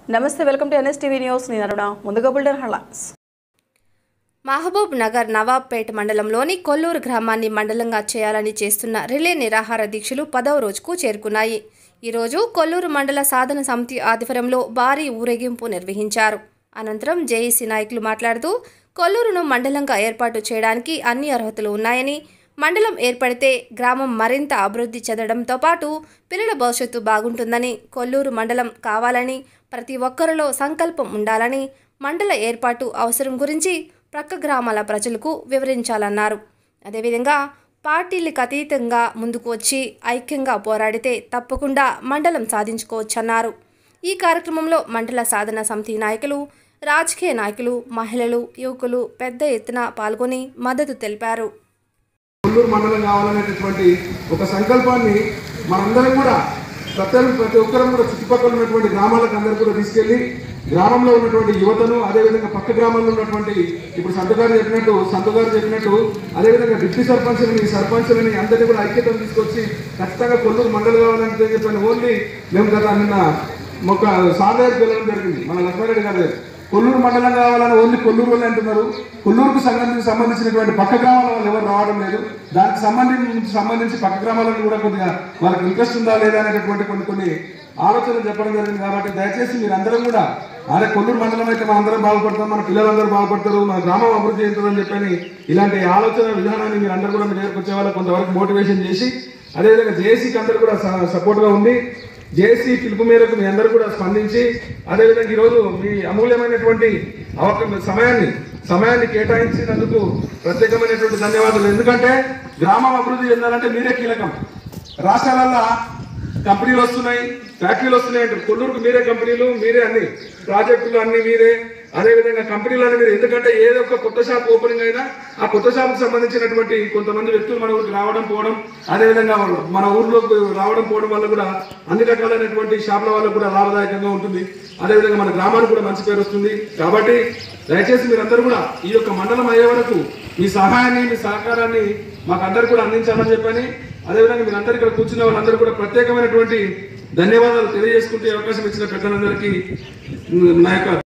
నమస్తే welcome to NSTV news నేను అరుణ ముందుగా bulletin headlines Mahabubnagar Nawabpet మండలంలోని కొల్లూరు గ్రామాన్ని మండలంగా చేయాలని చేస్తున్న రిలే నిరాహార దీక్షలు పదవ రోజుకు చేరుకున్నాయి ఈరోజు కొల్లూరు మండల సాధన సమితి ఆధ్వర్యంలో భారీ ఊరేగింపు నిర్వహించారు అనంతరం జేఏసీ నాయకులు మాట్లాడుతూ కొల్లూరును మండలంగా ఏర్పాటు చేయడానికి అన్ని అర్హతలు ఉన్నాయని మండలం ఏర్పడితే గ్రామం మరింత అభివృద్ధి చెందడంతో పాటు పిల్లల భవిష్యత్తు బాగుంటుందని కొల్లూరు మండలం కావాలని ప్రతి ఒక్కరిలో సంకల్పం ఉండాలని మండల ఏర్పాటు అవసరం గురించి ప్రక్క గ్రామాల ప్రజలకు వివరించాలన్నారు అదేవిధంగా పార్టీలకు అతీతంగా ముందుకు వచ్చి ఐక్యంగా పోరాడితే తప్పకుండా మండలం సాధించుకోవచ్చన్నారు ఈ కార్యక్రమంలో మండల సాధన సమితి నాయకులు రాజకీయ నాయకులు మహిళలు యువకులు పెద్ద ఎత్తున పాల్గొని మద్దతు తెలిపారు కొల్లూరు మండలం కావాలనేటటువంటి ఒక సంకల్పాన్ని మనందరం కూడా ప్రతి ప్రతి ఒక్కరం కూడా చుట్టుపక్కల ఉన్నటువంటి గ్రామాలకు అందరూ కూడా తీసుకెళ్లి గ్రామంలో ఉన్నటువంటి యువతను అదేవిధంగా పక్క గ్రామంలో ఉన్నటువంటి ఇప్పుడు సంతు గారు చెప్పినట్టు సంతు గారు చెప్పినట్టు అదేవిధంగా డిప్యూటీ సర్పంచ్ని సర్పంచ్లని అందరినీ కూడా ఐక్యతను తీసుకొచ్చి ఖచ్చితంగా కొల్లూరు మండలం కావాలంటే చెప్పాను ఓన్లీ మేము గత నిన్న ఒక సాధారణ పిల్లడం జరిగింది మన లక్ష్మారెడ్డి గారు కొల్లూరు మండలం కావాలని ఓన్లీ కొల్లూరు వాళ్ళు అంటున్నారు కొల్లూరుకు సంబంధించి సంబంధించినటువంటి పక్క గ్రామాల వాళ్ళు ఎవరు రావడం లేదు దానికి సంబంధించి సంబంధించి పక్క గ్రామాలను కూడా కొద్దిగా వాళ్ళకి ఇంట్రెస్ట్ ఉందా లేదా అనేటటువంటి కొన్ని కొన్ని ఆలోచనలు చెప్పడం జరిగింది కాబట్టి దయచేసి మీరు అందరం కూడా అదే కొల్లూరు మండలం అయితే మన అందరం బాగుపడతాం మన పిల్లలందరూ బాగుపడతారు మన గ్రామం అభివృద్ధి చెందుతుందని చెప్పని ఇలాంటి ఆలోచన విధానాన్ని మీరు అందరూ కూడా మీ దగ్గరకు వచ్చే వాళ్ళకి కొంతవరకు మోటివేషన్ చేసి అదేవిధంగా జేసీకి అందరూ కూడా సపోర్ట్గా ఉండి జేసీ పిలుపు మేరకు మీ అందరూ కూడా స్పందించి అదేవిధంగా ఈరోజు మీ అమూల్యమైనటువంటి అవకాశం సమయాన్ని సమయాన్ని కేటాయించినందుకు ప్రత్యేకమైనటువంటి ధన్యవాదాలు ఎందుకంటే గ్రామం అభివృద్ధి చెందాలంటే మీరే కీలకం రాష్ట్రాలల్లో కంపెనీలు వస్తున్నాయి ఫ్యాక్టరీలు వస్తున్నాయి అంటారు కొల్లూరుకు మీరే కంపెనీలు మీరే అన్ని ప్రాజెక్టులు అన్ని మీరే అదేవిధంగా కంపెనీలు అన్ని మీరు ఎందుకంటే ఏదో ఒక కొత్త షాప్ ఓపెనింగ్ అయినా ఆ కొత్త షాప్కి సంబంధించినటువంటి కొంతమంది వ్యక్తులు మన ఊరికి రావడం పోవడం అదేవిధంగా మన ఊర్లోకి రావడం పోవడం వల్ల కూడా అన్ని రకాలైనటువంటి షాపుల వల్ల కూడా లాభదాయకంగా ఉంటుంది అదేవిధంగా మన గ్రామానికి కూడా మంచి పేరు వస్తుంది కాబట్టి దయచేసి మీరందరూ కూడా ఈ యొక్క మండలం అయ్యే వరకు మీ సహాయాన్ని మీ సహకారాన్ని మాకు అందరు కూడా అందించాలని చెప్పని అదేవిధంగా మీరందరూ ఇక్కడ కూర్చున్న వాళ్ళందరూ కూడా ప్రత్యేకమైనటువంటి ధన్యవాదాలు తెలియజేసుకుంటే అవకాశం ఇచ్చిన పెద్దలందరికీ నా యొక్క